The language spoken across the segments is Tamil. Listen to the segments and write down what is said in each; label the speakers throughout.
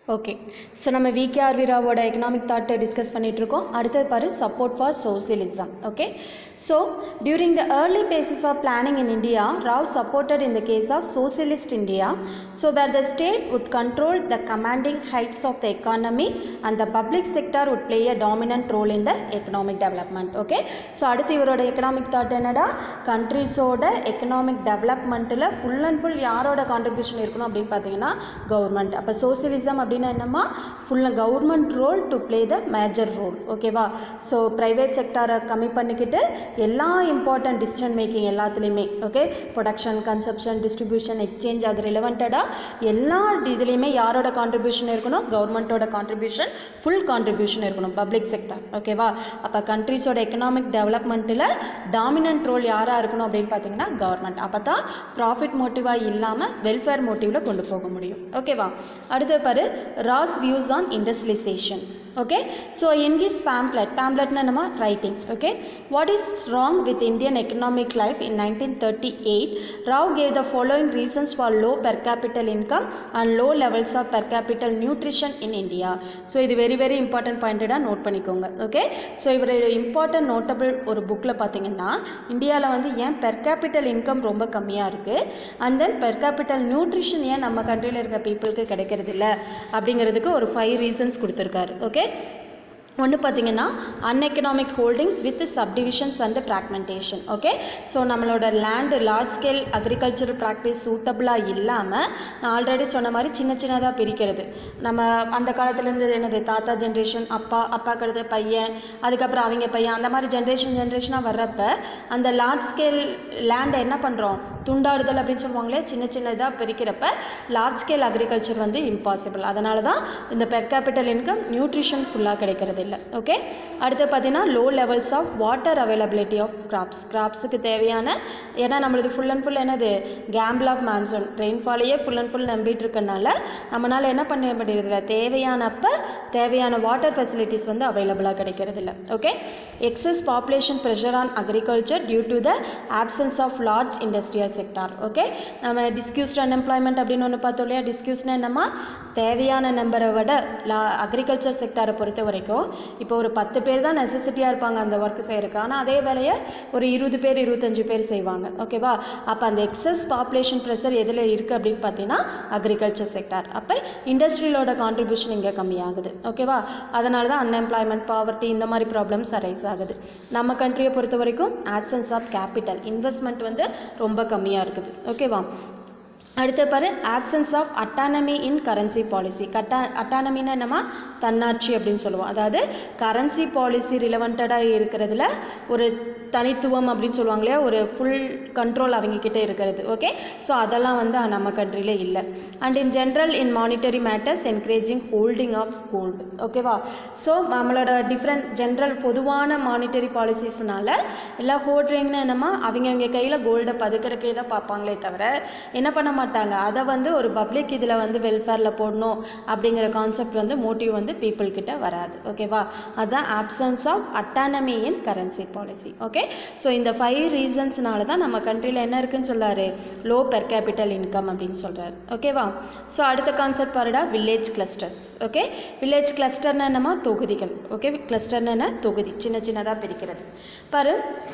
Speaker 1: ஓகே ஸோ நம்ம விகேஆர் வீராவோட எக்கனாமிக் தாட்டை டிஸ்கஸ் பண்ணிகிட்ருக்கோம் அடுத்தது பாரு support for socialism okay so during the early phases of planning in India Rao supported in the case of socialist India so where the state would control the commanding heights of the economy and the public sector would play a dominant role in the economic development okay so அடுத்து இவரோட எக்கனாமிக் தாட் என்னடா கண்ட்ரிஸோட எக்கனாமிக் டெவலப்மெண்ட்டில் ஃபுல் அண்ட் ஃபுல் யாரோட கான்ட்ரிபியூஷன் இருக்கணும் அப்படின்னு பார்த்தீங்கன்னா கவர்மெண்ட் அப்போ சோசியலிசம் அப்படின்னா என்னம்மா ஃபுல்லாக government role to play the major role ஓகேவா ஸோ ப்ரைவேட் செக்டாரை கம்மி பண்ணிக்கிட்டு எல்லா இம்பார்ட்டன்ட் டிசிஷன் மேக்கிங் எல்லாத்துலேயுமே okay production consumption distribution exchange அது ரிலவெண்டடாக எல்லா இதுலேயுமே யாரோட கான்ட்ரிபியூஷன் இருக்கணும் கவர்மெண்ட்டோட கான்ட்ரிபியூஷன் ஃபுல் கான்ட்ரிபியூஷன் இருக்கணும் பப்ளிக் செக்டர் ஓகேவா அப்போ கண்ட்ரிஸோட எக்கனாமிக் டெவலப்மெண்ட்டில் டாமினன்ட் ரோல் யாராக இருக்கணும் அப்படின்னு பார்த்தீங்கன்னா கவர்மெண்ட் அப்போ தான் ப்ராஃபிட் மோட்டிவாக இல்லாமல் வெல்ஃபேர் மோட்டிவில் கொண்டு போக முடியும் ஓகேவா அடுத்து பாரு Rao's views on industrialisation okay so in his pamphlet pamphlet na nama writing okay what is wrong with indian economic life in 1938 rao gave the following reasons for low per capita income and low levels of per capita nutrition in india so இது வெரி வெரி இம்பார்ட்டன்ட் பாயிண்டடாக நோட் பண்ணிக்கோங்க ஓகே ஸோ இவரோட இம்பார்ட்டன்ட் நோட்டபிள் ஒரு புக்கில் பார்த்தீங்கன்னா இந்தியாவில் வந்து ஏன் பெர் கேபிட்டல் இன்கம் ரொம்ப கம்மியாக இருக்குது and then per capita nutrition ஏன் நம்ம கண்ட்ரியில் இருக்க பீப்புளுக்கு கிடைக்கிறது இல்லை அப்படிங்கிறதுக்கு ஒரு ஃபைவ் ரீசன்ஸ் கொடுத்துருக்காரு ஓகே ஒன்று பார்த்தீங்கன்னா uneconomic holdings with subdivisions and fragmentation okay so நம்மளோட land large scale agricultural practice சூட்டபுளாக இல்லாமல் நான் ஆல்ரெடி சொன்ன மாதிரி சின்ன சின்னதாக பிரிக்கிறது நம்ம அந்த காலத்துலேருந்து என்னது தாத்தா ஜென்ரேஷன் அப்பா அப்பாக்கு அடுத்த பையன் அதுக்கப்புறம் அவங்க பையன் அந்த மாதிரி ஜென்ரேஷன் ஜென்ரேஷனாக வர்றப்ப அந்த லார்ஜ் ஸ்கேல் லேண்டை என்ன பண்ணுறோம் துண்டாடுதல் அப்படின்னு சொல்லுவாங்களே சின்ன சின்ன இதாக பிரிக்கிறப்ப லார்ஜ் ஸ்கேல் அக்ரிகல்ச்சர் வந்து இம்பாசிபிள் அதனால தான் இந்த பெர் கேபிட்டல் இன்கம் நியூட்ரிஷன் ஃபுல்லாக கிடைக்கிறது இல்லை ஓகே அடுத்து பார்த்தீங்கன்னா low levels of water availability of crops கிராப்ஸுக்கு தேவையான ஏன்னா நம்மளது ஃபுல் அண்ட் ஃபுல் என்னது கேம்பிள் ஆஃப் மான்சூன் ரெயின்ஃபாலையே ஃபுல் அண்ட் ஃபுல் நம்பிட்டு இருக்கனால நம்மளால் என்ன பண்ண முடியறதில்ல தேவையானப்ப தேவையான வாட்டர் ஃபெசிலிட்டிஸ் வந்து அவைலபிளாக கிடைக்கிறது இல்லை okay excess population pressure on agriculture due to the absence of large industrial sector okay நம்ம டிஸ்கியூஸ்ட் அன்எம்ப்ளாய்மெண்ட் அப்படின்னு ஒன்று பார்த்தோம் இல்லையா டிஸ்கியூஸ்னா என்னம்மா தேவையான நம்பரை விட லா அக்ரிகல்ச்சர் செக்டாரை பொறுத்த வரைக்கும் இப்போ ஒரு பத்து பேர் தான் நெசசிட்டியாக இருப்பாங்க அந்த ஒர்க் செய்கிறதுக்கு ஆனால் அதே வேலையை ஒரு இருபது பேர் இருபத்தஞ்சு பேர் செய்வாங்க ஓகேவா அப்போ அந்த எக்ஸஸ் பாப்புலேஷன் ப்ரெஷர் எதில் இருக்குது அப்படின்னு பார்த்தீங்கன்னா அக்ரிகல்ச்சர் செக்டார் அப்போ இண்டஸ்ட்ரியலோட கான்ட்ரிபியூஷன் இங்கே கம்மியாகுது ஓகேவா அதனால தான் அன்எம்ப்ளாய்மெண்ட் பாவர்ட்டி இந்த மாதிரி ப்ராப்ளம்ஸ் அரைஸ் ஆகுது நம்ம கண்ட்ரியை பொறுத்த வரைக்கும் ஆப்சன்ஸ் ஆஃப் கேபிட்டல் இன்வெஸ்ட்மெண்ட் வந்து ரொம்ப கம்மியாக இருக்குது ஓகேவா அடுத்த பாரு absence of autonomy in currency policy கட்டா அட்டானமின்னா என்னமா தன்னாட்சி அப்படின்னு சொல்லுவோம் அதாவது கரன்சி பாலிசி ரிலவெண்டடாக இருக்கிறதுல ஒரு தனித்துவம் அப்படின்னு சொல்லுவாங்க இல்லையா ஒரு ஃபுல் கண்ட்ரோல் அவங்கக்கிட்ட இருக்கிறது ஓகே ஸோ அதெல்லாம் வந்து நம்ம கண்ட்ரியில் இல்லை and in general in monetary matters encouraging holding of gold ஓகேவா ஸோ நம்மளோட டிஃப்ரெண்ட் ஜென்ரல் பொதுவான மானிட்டரி பாலிசிஸ்னால எல்லாம் ஹோல்டிங்னு என்னமா அவங்கவுங்க கையில் கோல்டை பதுக்கிறக்கே தான் பார்ப்பாங்களே தவிர என்ன பண்ண மாட்டாங்க அதை வந்து ஒரு பப்ளிக் இதில் வந்து வெல்ஃபேரில் போடணும் அப்படிங்கிற கான்செப்ட் வந்து மோட்டிவ் வந்து பீப்புள் கிட்ட வராது ஓகேவா அதுதான் absence of autonomy in currency policy okay so இந்த ஃபைவ் ரீசன்ஸ்னால தான் நம்ம கண்ட்ரியில் என்ன இருக்குன்னு சொல்லாரு லோ பெர் கேபிட்டல் இன்கம் அப்படின்னு சொல்கிறாரு ஓகேவா ஸோ அடுத்த கான்செப்ட் பாருடா வில்லேஜ் கிளஸ்டர்ஸ் ஓகே வில்லேஜ் கிளஸ்டர்னா என்னமா தொகுதிகள் ஓகே கிளஸ்டர்னா என்ன தொகுதி சின்ன சின்னதாக பிரிக்கிறது பாரு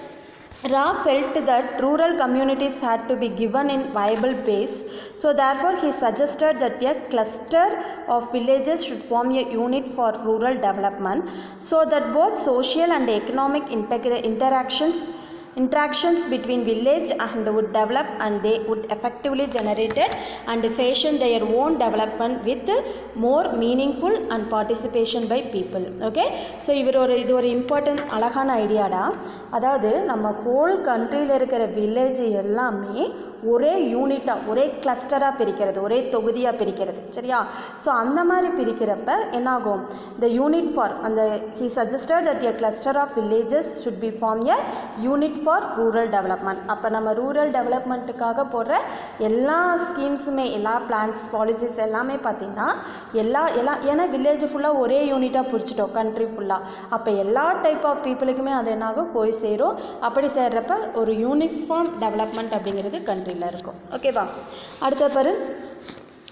Speaker 1: Ra felt that rural communities had to be given in viable base, so therefore he suggested that a cluster of villages should form a unit for rural development, so that both social and economic integra- interactions interactions between village and would develop and they would effectively generated and fashion their own development with more meaningful and participation by people okay so இவர் ஒரு இது ஒரு இம்பார்ட்டன்ட் அழகான ஐடியாடா அதாவது நம்ம ஹோல் கண்ட்ரியில் இருக்கிற வில்லேஜ் எல்லாமே ஒரே யூனிட்டாக ஒரே கிளஸ்டராக பிரிக்கிறது ஒரே தொகுதியாக பிரிக்கிறது சரியா ஸோ அந்த மாதிரி பிரிக்கிறப்ப என்னாகும் இந்த யூனிட் ஃபார் அந்த he suggested that a cluster of villages should be formed a unit for rural development அப்போ நம்ம ரூரல் டெவலப்மெண்ட்டுக்காக போடுற எல்லா ஸ்கீம்ஸுமே எல்லா பிளான்ஸ் பாலிசிஸ் எல்லாமே பார்த்திங்கன்னா எல்லா எல்லா ஏன்னா வில்லேஜ் ஃபுல்லாக ஒரே யூனிட்டாக பிடிச்சிட்டோம் கண்ட்ரி ஃபுல்லாக அப்போ எல்லா டைப் ஆஃப் பீப்புளுக்குமே அது என்னாகும் போய் சேரும் அப்படி சேர்றப்ப ஒரு யூனிஃபார்ம் டெவலப்மெண்ட் அப்படிங்கிறது கண்ட்ரியில் இருக்கும் ஓகேவா அடுத்த பாரு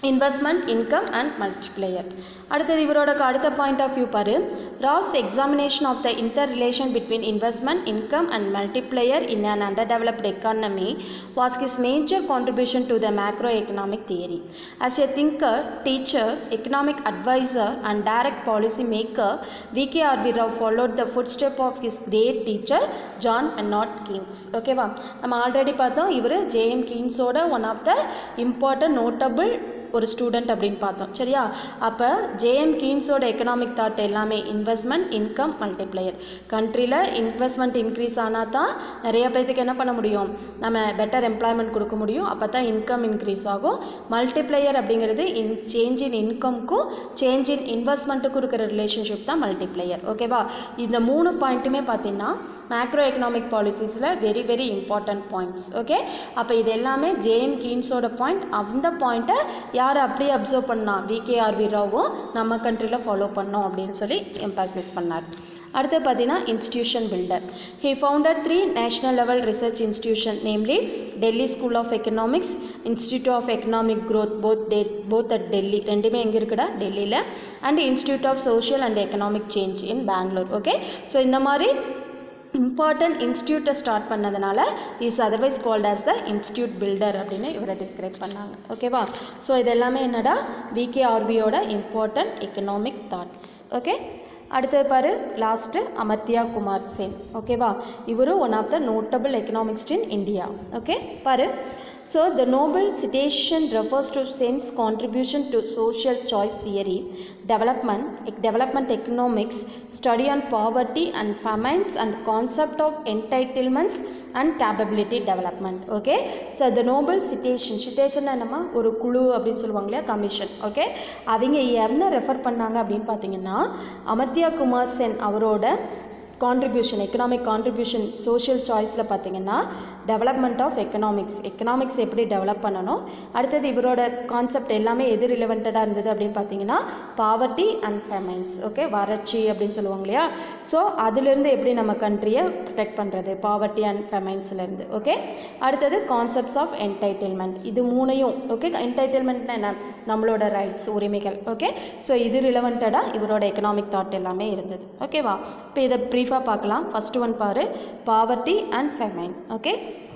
Speaker 1: இன்வெஸ்ட்மெண்ட் இன்கம் அண்ட் மல்டிப்ளேயர் அடுத்தது இவரோட அடுத்த பாயிண்ட் ஆஃப் வியூ பாரு Rao's examination of the interrelation between investment income and multiplier in an underdeveloped economy was his major contribution to the macroeconomic theory. As a thinker, teacher, economic advisor, and direct policy maker, V.K.R.V. Rao followed the footsteps of his great teacher, John Maynard Keynes. ஓகேவா நம்ம ஆல்ரெடி பார்த்தோம் இவர் ஜேஎம் கீன்ஸோட one of the important notable ஒரு ஸ்டூடெண்ட் அப்படின்னு பார்த்தோம் சரியா அப்போ ஜேஎம் கீன்ஸோட எக்கனாமிக் தாட் எல்லாமே இன்வெஸ்ட்மெண்ட் இன்கம் மல்டிப்ளையர் கண்ட்ரியில் இன்வெஸ்ட்மெண்ட் இன்க்ரீஸ் ஆனால் தான் நிறைய பேர்த்துக்கு என்ன பண்ண முடியும் நம்ம பெட்டர் எம்ப்ளாய்மெண்ட் கொடுக்க முடியும் அப்போ தான் இன்கம் இன்க்ரீஸ் ஆகும் மல்டிப்ளையர் அப்படிங்கிறது இன் சேஞ்ச் இன் இன்கம்க்கும் சேஞ்ச் இன் இன்வெஸ்ட்மெண்ட்டுக்கும் இருக்கிற ரிலேஷன்ஷிப் தான் மல்டிப்ளையர் ஓகேவா இந்த மூணு பாயிண்ட்டுமே பார்த்தீங்கன்னா மேக்ரோ எக்கனாமிக் பாலிசிஸில் very very important points okay அப்போ இது எல்லாமே ஜேஎம் கீன்ஸோட பாயிண்ட் அந்த பாயிண்ட்டை யார் அப்படியே அப்சர்வ் பண்ணா விகேஆர்வி ராவும் நம்ம கண்ட்ரியில் ஃபாலோ பண்ணோம் அப்படின்னு சொல்லி எம்பாசிஸ் பண்ணார் அடுத்து பார்த்தீங்கன்னா institution builder he founder three national level research institution namely Delhi school of economics institute of economic growth both they both at Delhi ரெண்டுமே எங்கே இருக்குடா டெல்லியில் and institute of social and economic change in Bangalore okay so இந்த மாதிரி இம்பார்ட்டன்ட் இன்ஸ்டியூட்டை ஸ்டார்ட் பண்ணதுனால is otherwise called as the institute builder அப்படின்னு இவரை டிஸ்கிரைப் பண்ணாங்க ஓகேவா ஸோ இது எல்லாமே என்னடா விகேஆர்வியோட இம்பார்ட்டன்ட் எக்கனாமிக் தாட்ஸ் ஓகே அடுத்தது பாரு லாஸ்ட்டு அமர்த்தியா குமார் சென் ஓகேவா இவரும் one of the notable economist in India okay பாரு so the Nobel citation refers to Sen's contribution to social choice theory development, ec- development economics, study on poverty and famines and concept of entitlements and capability development. Okay, so the Nobel citation, citation நம்ம ஒரு குழு அப்படின்னு சொல்லுவாங்க இல்லையா கமிஷன் ஓகே அவங்க என்ன ரெஃபர் பண்ணாங்க அப்படின்னு பார்த்தீங்கன்னா அமர்த்தியா குமார் சென் அவரோட கான்ட்ரிபியூஷன் எக்கனாமிக் கான்ட்ரிபியூஷன் சோஷியல் சாய்ஸில் பார்த்தீங்கன்னா டெவலப்மெண்ட் ஆஃப் எக்கனாமிக்ஸ் எக்கனாமிக்ஸ் எப்படி டெவலப் பண்ணணும் அடுத்தது இவரோட கான்செப்ட் எல்லாமே எது ரிலவெண்டடாக இருந்தது அப்படின்னு பார்த்தீங்கன்னா பாவர்ட்டி அண்ட் ஃபெமைன்ஸ் ஓகே வறட்சி அப்படின்னு சொல்லுவாங்க இல்லையா ஸோ அதுலேருந்து எப்படி நம்ம கண்ட்ரியை ப்ரொடெக்ட் பண்ணுறது பாவர்ட்டி அண்ட் ஃபெமைன்ஸ்லேருந்து ஓகே அடுத்தது கான்செப்ட்ஸ் ஆஃப் என்டைட்டில்மெண்ட் இது மூணையும் ஓகே என்டைட்டில்மெண்ட்னா என்ன நம்மளோட ரைட்ஸ் உரிமைகள் ஓகே ஸோ இது ரிலவெண்டடாக இவரோட எக்கனாமிக் தாட் எல்லாமே இருந்தது ஓகேவா இப்போ இதை ப்ரீஃபாக பார்க்கலாம் ஃபஸ்ட் ஒன் பாரு poverty and famine okay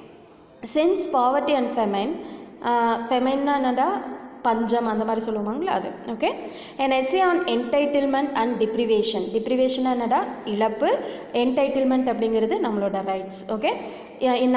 Speaker 1: Sen's poverty and famine ஃபெமைன்னா என்னடா பஞ்சம் அந்த மாதிரி சொல்லுவாங்களே அது okay an essay on entitlement and deprivation deprivation என்னடா இழப்பு என்டைட்டில்மெண்ட் அப்படிங்கிறது நம்மளோட rights okay in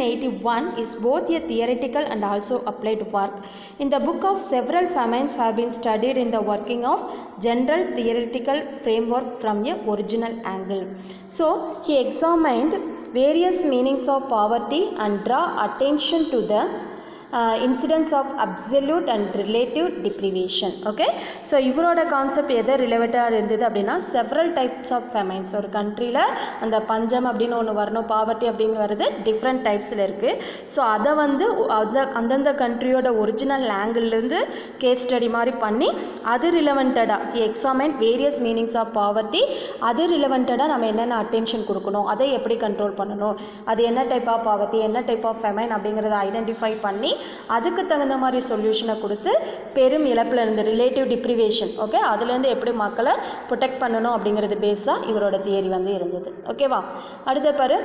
Speaker 1: 1981 is both a theoretical and also applied work. In the book of several famines have been studied in the working of general theoretical framework from a original angle. So he examined various meanings of poverty and draw attention to the incidence of absolute and relative deprivation okay so இவரோட கான்செப்ட் எதை ரிலேட்டடாக இருந்தது அப்படின்னா செவரல் டைப்ஸ் ஆஃப் ஃபெமைன்ஸ் ஒரு கண்ட்ரியில் அந்த பஞ்சம் அப்படின்னு ஒன்று வரணும் பாவர்ட்டி அப்படின்னு வருது டிஃப்ரெண்ட் டைப்ஸில் இருக்குது ஸோ அதை வந்து அந்த அந்தந்த கண்ட்ரியோட ஒரிஜினல் ஆங்கிள்லேருந்து கேஸ் ஸ்டடி மாதிரி பண்ணி அது ரிலவெண்டடாக he examine various meanings of poverty அது ரிலவெண்டடாக நம்ம என்னென்ன அட்டென்ஷன் கொடுக்கணும் அதை எப்படி கண்ட்ரோல் பண்ணணும் அது என்ன டைப் ஆஃப் பாவர்ட்டி என்ன டைப் ஆஃப் ஃபெமைன் அப்படிங்கிறத ஐடென்டிஃபை பண்ணி அதுக்கு தகுந்த மாதிரி சொல்யூஷனை கொடுத்து பெரும் இழப்பில் இருந்து ரிலேட்டிவ் டிப்ரிவேஷன் ஓகே அதுலேருந்து எப்படி மக்களை ப்ரொடெக்ட் பண்ணணும் அப்படிங்கிறது பேஸ் தான் இவரோட தியரி வந்து இருந்தது ஓகேவா அடுத்த பாரு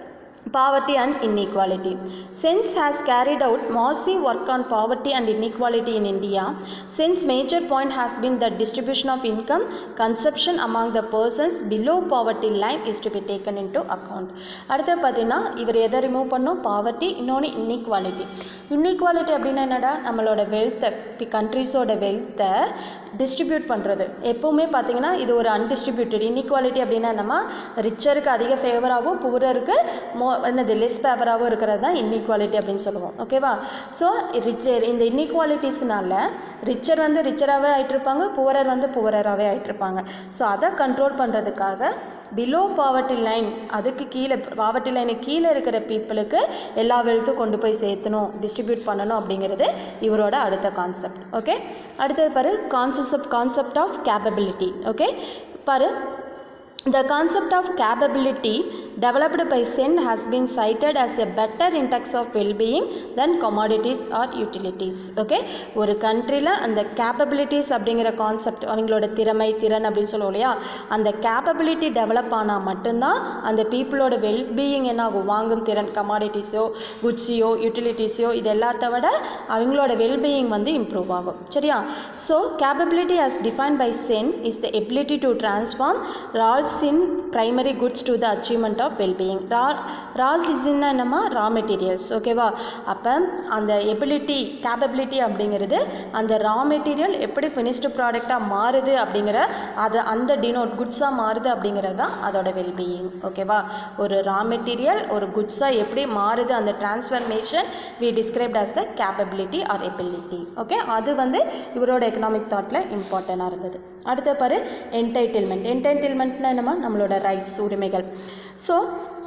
Speaker 1: poverty and inequality. Sense has carried out massive work on poverty and inequality in India. Since major point has been the distribution of income, consumption among the persons below poverty line is to be taken into account. அடுத்து பார்த்தீங்கன்னா இவர் எதை ரிமூவ் பண்ணோம் பாவர்ட்டி இன்னொன்று இன்இக்வாலிட்டி இன்இக்வாலிட்டி அப்படின்னா என்னடா நம்மளோட வெல்த்தை கண்ட்ரிஸோட வெல்த்தை டிஸ்ட்ரிபியூட் பண்ணுறது எப்போவுமே பார்த்தீங்கன்னா இது ஒரு அன்டிஸ்ட்ரிபியூட்டட் இன்இக்வாலிட்டி அப்படின்னா நம்ம ரிச்சருக்கு அதிக ஃபேவராகவும் புவரருக்கு மோ என்னது லெஸ் ஃபேவராகவும் இருக்கிறது தான் இன்இக்வாலிட்டி அப்படின்னு சொல்லுவோம் ஓகேவா ஸோ ரிச்சர் இந்த இன்இக்வாலிட்டிஸ்னால ரிச்சர் வந்து ரிச்சராகவே ஆகிட்ருப்பாங்க புவரர் வந்து புவரராகவே ஆகிட்ருப்பாங்க ஸோ அதை கண்ட்ரோல் பண்ணுறதுக்காக பிலோ பாவர்ட்டி லைன் அதுக்கு கீழே பாவர்ட்டி லைனுக்கு கீழே இருக்கிற பீப்புளுக்கு எல்லா வெல்த்தும் கொண்டு போய் சேர்த்தணும் டிஸ்ட்ரிபியூட் பண்ணணும் அப்படிங்கிறது இவரோட அடுத்த கான்செப்ட் ஓகே அடுத்தது பாரு concept concept of capability okay பாரு The concept of capability developed by Sen has been cited as a better index of well-being than commodities or utilities okay ஒரு கண்ட்ரியில் அந்த கேப்பபிலிட்டிஸ் அப்படிங்கிற கான்செப்ட் அவங்களோட திறமை திறன் அப்படின்னு சொல்லுவோம் இல்லையா அந்த கேப்பபிலிட்டி டெவலப் ஆனால் மட்டும்தான் அந்த பீப்புளோட வெல்பீயிங் என்ன ஆகும் வாங்கும் திறன் கமாடிட்டிஸோ குட்ஸியோ யூட்டிலிட்டிஸோ இது எல்லாத்த விட அவங்களோட வெல்பீயிங் வந்து இம்ப்ரூவ் ஆகும் சரியா so capability as defined by Sen is the ability to transform raws in primary goods to the achievement of well-being raw raws is என்னமா ரா மெட்டீரியல்ஸ் ஓகேவா அப்போ அந்த எபிலிட்டி கேப்பபிலிட்டி அப்படிங்கிறது அந்த ரா மெட்டீரியல் எப்படி ஃபினிஷ்டு ப்ராடக்டாக மாறுது அப்படிங்கிற அதை அந்த டினோட் குட்ஸாக மாறுது அப்படிங்கிறது தான் அதோட வெல்பீயிங் ஓகேவா ஒரு ரா மெட்டீரியல் ஒரு குட்ஸாக எப்படி மாறுது அந்த transformation we described as the capability or ability okay அது வந்து இவரோட எக்கனாமிக் தாட்டில் இம்பார்ட்டண்ட்டாக இருந்தது அடுத்த பாரு என்டைட்டில்மெண்ட் என்டைட்டில்மெண்ட்னா என்னமா நம்மளோட ரைட்ஸ் உரிமைகள் so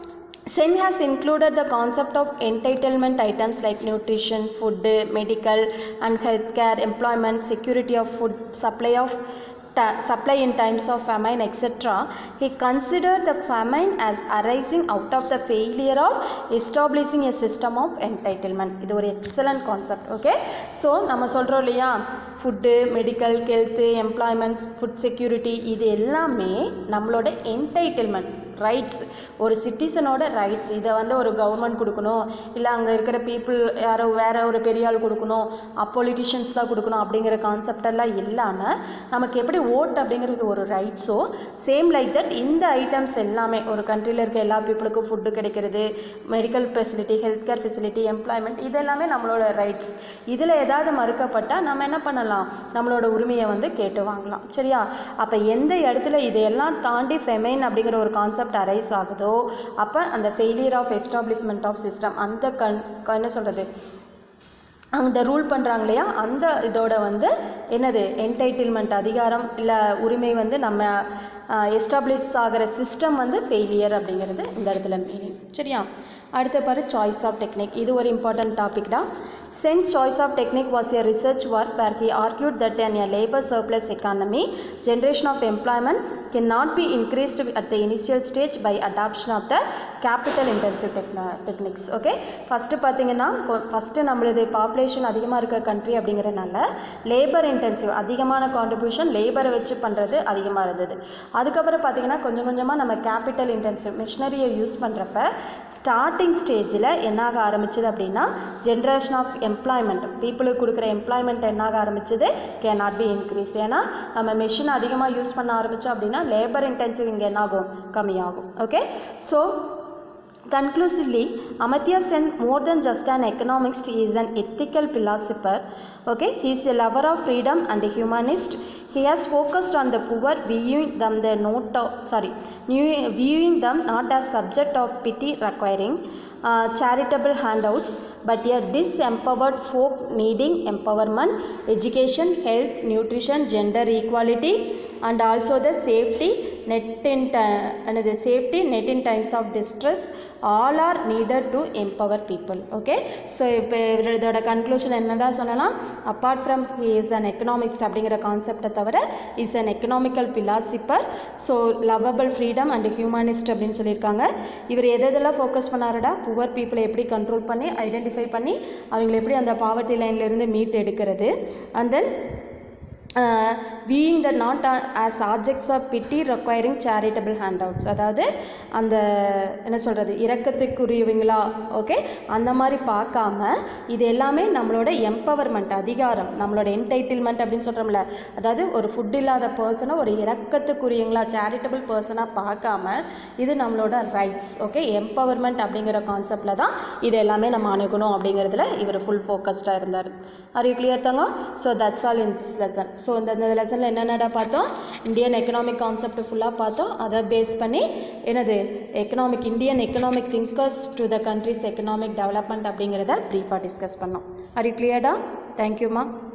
Speaker 1: Sen has included the concept of entitlement items like nutrition, food, medical and healthcare, employment, security of food, supply of ta- supply in times of famine, etc. He considered the famine as arising out of the failure of establishing a system of entitlement. இது ஒரு எக்ஸலண்ட் கான்செப்ட் ஓகே ஸோ நம்ம சொல்கிறோம் இல்லையா food medical health employments food security இது எல்லாமே நம்மளோட என்டைட்டில்மெண்ட் ரைட்ஸ் ஒரு சிட்டிசனோட ரைட்ஸ் இதை வந்து ஒரு கவர்மெண்ட் கொடுக்கணும் இல்லை அங்கே இருக்கிற பீப்புள் யாரோ வேற ஒரு பெரிய ஆள் கொடுக்கணும் பொலிட்டிஷியன்ஸ் தான் கொடுக்கணும் அப்படிங்கிற கான்செப்ட் எல்லாம் இல்லாமல் நமக்கு எப்படி ஓட் அப்படிங்கிறது ஒரு ரைட்ஸோ சேம் லைக் தட் இந்த ஐட்டம்ஸ் எல்லாமே ஒரு கண்ட்ரியில் இருக்க எல்லா பீப்புளுக்கும் ஃபுட்டு கிடைக்கிறது medical facility health care facility employment இது எல்லாமே நம்மளோட ரைட்ஸ் இதில் ஏதாவது மறுக்கப்பட்டால் நம்ம என்ன பண்ணலாம் நம்மளோட உரிமையை வந்து கேட்டு வாங்கலாம் சரியா அப்போ எந்த இடத்துல இதையெல்லாம் தாண்டி ஃபெமைன் அப்படிங்கிற ஒரு கான்செப்ட் அரைஸ் ஆகுதோ அப்போ அந்த failure of establishment of system அந்த கண் க- என்ன சொல்கிறது அந்த ரூல் பண்ணுறாங்க இல்லையா அந்த இதோட வந்து என்னது என்டைட்டில்மெண்ட் அதிகாரம் இல்லை உரிமை வந்து நம்ம எஸ்டாப்ளிஷ் ஆகிற சிஸ்டம் வந்து ஃபெயிலியர் அப்படிங்கிறது இந்த இடத்துல மீனிங் சரியா அடுத்த பாரு சாய்ஸ் ஆஃப் டெக்னிக் இது ஒரு இம்பார்ட்டன்ட் டாபிக் தான் Sen's choice of technique was a research work where he argued that in a labor surplus economy generation of employment cannot be increased at the initial stage by adoption of the capital intensive techno- techniques okay first பார்த்தீங்கன்னா ஃபஸ்ட்டு நம்மளது பாப்புலேஷன் அதிகமாக இருக்க கண்ட்ரி அப்படிங்கிறனால லேபர் இன்டென்சிவ் அதிகமான கான்ட்ரிபியூஷன் லேபரை வச்சு பண்ணுறது அதிகமாக இருந்தது அதுக்கப்புறம் பார்த்தீங்கன்னா கொஞ்சம் கொஞ்சமாக நம்ம கேபிட்டல் இன்டென்சிவ் மிஷினரியை யூஸ் பண்ணுறப்ப ஸ்டார்டிங் ஸ்டேஜில் என்னாக ஆரம்பிச்சது அப்படின்னா ஜென்ரேஷன் ஆஃப் எம்ப்ளாய்மெண்ட் பீப்புளுக்கு கொடுக்குற எம்ப்ளாய்மெண்ட் என்னாக ஆரம்பிச்சது கே நாட் பி இன்க்ரீஸ் ஏன்னா நம்ம மிஷின் அதிகமாக யூஸ் பண்ண ஆரம்பித்தோம் அப்படின்னா லேபர் இன்டென்சிவ் இங்கே என்னாகும் கம்மியாகும் okay so Conclusively, Amartya Sen, more than just an economist, he is an ethical philosopher. Okay, he is a lover of freedom and a humanist. He has focused on the poor, viewing them the note of, sorry, new- viewing them not as subject of pity requiring uh, charitable handouts, but a disempowered folk needing empowerment, education, health, nutrition, gender equality, and also the safety net in ti- another safety net in times of distress all are needed to empower people okay so இப்போ இதோட கன்க்ளூஷன் என்னடா சொன்னேன்னா apart from he is an economist அப்படிங்கிற கான்செப்டை தவிர is an economical philosopher so lovable freedom and humanist அப்படின்னு சொல்லியிருக்காங்க இவர் எது எதெல்லாம் ஃபோக்கஸ் பண்ணாருடா புவர் பீப்புளை எப்படி கண்ட்ரோல் பண்ணி ஐடென்டிஃபை பண்ணி அவங்களை எப்படி அந்த பாவர்ட்டி லைன்லேருந்து மீட் எடுக்கிறது and then viewing the not as objects of pity requiring charitable handouts அதாவது அந்த என்ன சொல்கிறது இரக்கத்துக்குரியவங்களா ஓகே அந்த மாதிரி பார்க்காம இது எல்லாமே நம்மளோட எம்பவர்மெண்ட் அதிகாரம் நம்மளோட என்டைட்டில்மெண்ட் அப்படின்னு சொல்கிறோம்ல அதாவது ஒரு ஃபுட் இல்லாத பர்சனை ஒரு இரக்கத்துக்குரியவங்களா சேரிட்டபிள் பர்சனாக பார்க்காம இது நம்மளோட ரைட்ஸ் ஓகே எம்பவர்மெண்ட் அப்படிங்கிற கான்செப்டில் தான் இது எல்லாமே நம்ம அணுகணும் அப்படிங்கிறதுல இவர் ஃபுல் ஃபோக்கஸ்டாக இருந்தார் ஆர் யூ கிளியர் தாங்க so that's all in this lesson so இந்த இந்த லெசனில் என்னென்னடா பார்த்தோம் இந்தியன் எக்கனாமிக் கான்செப்ட் ஃபுல்லாக பார்த்தோம் அதை பேஸ் பண்ணி என்னது economic Indian economic thinkers to the countries economic development அப்படிங்கிறத ப்ரீஃபாக டிஸ்கஸ் பண்ணோம் ஆர் யூ கிளியர்டா தேங்க்யூம்மா